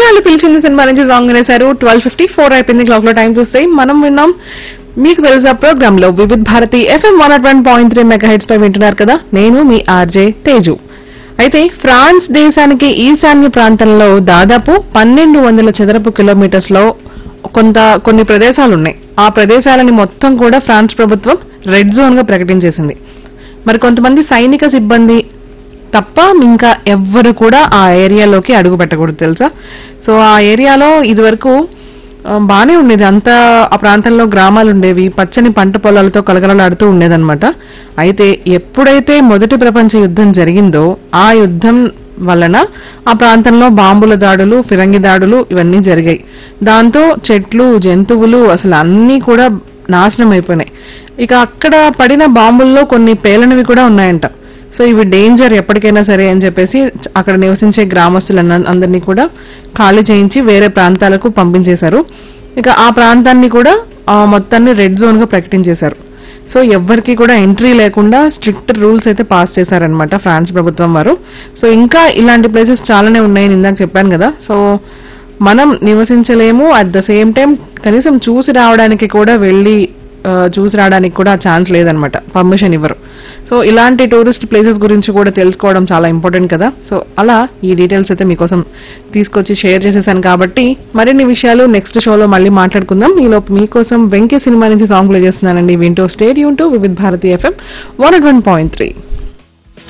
ప్రియురాలు పిలిచింది సినిమా నుంచి సాంగ్ వినేశారు ట్వెల్వ్ ఫిఫ్టీ ఫోర్ అయిపోయింది క్లాక్ లో టైం చూస్తే మనం విన్నాం మీకు తెలుసా ప్రోగ్రామ్ లో Vividh Bharati FM one nought one point three megahertz పై వింటున్నారు కదా నేను మీ ఆర్జే తేజు అయితే ఫ్రాన్స్ దేశానికి ఈశాన్య ప్రాంతంలో దాదాపు పన్నెండు వందల చదరపు కిలోమీటర్స్ లో కొంత కొన్ని ప్రదేశాలు ఉన్నాయి ఆ ప్రదేశాలని మొత్తం కూడా ఫ్రాన్స్ ప్రభుత్వం రెడ్ జోన్ గా ప్రకటించేసింది మరి కొంతమంది సైనిక సిబ్బంది తప్ప ఇంకా ఎవ్వరు కూడా ఆ ఏరియాలోకి అడుగు పెట్టకూడదు తెలుసా సో ఆ ఏరియాలో ఇదివరకు ఆ, బానే ఉండేది అంతా ఆ ప్రాంతంలో గ్రామాలు ఉండేవి పచ్చని పంట పొలాలతో కలకలలాడుతూ ఉండేదన్నమాట అయితే ఎప్పుడైతే మొదటి ప్రపంచ యుద్ధం జరిగిందో ఆ యుద్ధం వలన ఆ ప్రాంతంలో బాంబుల దాడులు ఫిరంగి దాడులు ఇవన్నీ జరిగాయి దాంతో చెట్లు జంతువులు అసలు అన్నీ కూడా నాశనం అయిపోయినాయి ఇక అక్కడ పడిన బాంబుల్లో కొన్ని పేలనివి కూడా ఉన్నాయంట సో ఇవి డేంజర్ ఎప్పటికైనా సరే అని చెప్పేసి చ- అక్కడ నివసించే గ్రామస్తులన్న అందరినీ కూడా ఖాళీ చేయించి వేరే ప్రాంతాలకు పంపించేశారు ఇక ఆ ప్రాంతాన్ని కూడా ఆ, మొత్తాన్ని రెడ్ జోన్ గా ప్రకటించేశారు సో ఎవ్వరికి కూడా ఎంట్రీ లేకుండా స్ట్రిక్ట్ రూల్స్ అయితే పాస్ చేశారనమాట ఫ్రాన్స్ ప్రభుత్వం వారు సో ఇంకా ఇలాంటి ప్లేసెస్ చాలానే ఉన్నాయని ఇందాక చెప్పాను కదా సో మనం నివసించలేము అట్ ద సేమ్ టైం కనీసం చూసి రావడానికి కూడా వెళ్ళి ఆ, చూసి రావడానికి కూడా ఛాన్స్ లేదనమాట పర్మిషన్ ఇవ్వరు సో ఇలాంటి టూరిస్ట్ ప్లేసెస్ గురించి కూడా తెలుసుకోవడం చాలా ఇంపార్టెంట్ కదా సో అలా ఈ డీటెయిల్స్ అయితే మీకోసం తీసుకొచ్చి షేర్ చేసేసాను కాబట్టి మరిన్ని విషయాలు నెక్స్ట్ షోలో మళ్ళీ మాట్లాడుకుందాం ఈలోపు మీకోసం వెంకీ సినిమా నుంచి సాంగ్ ప్లే చేస్తున్నానండి వింటూ stay tuned to Vividh Bharati FM one one point three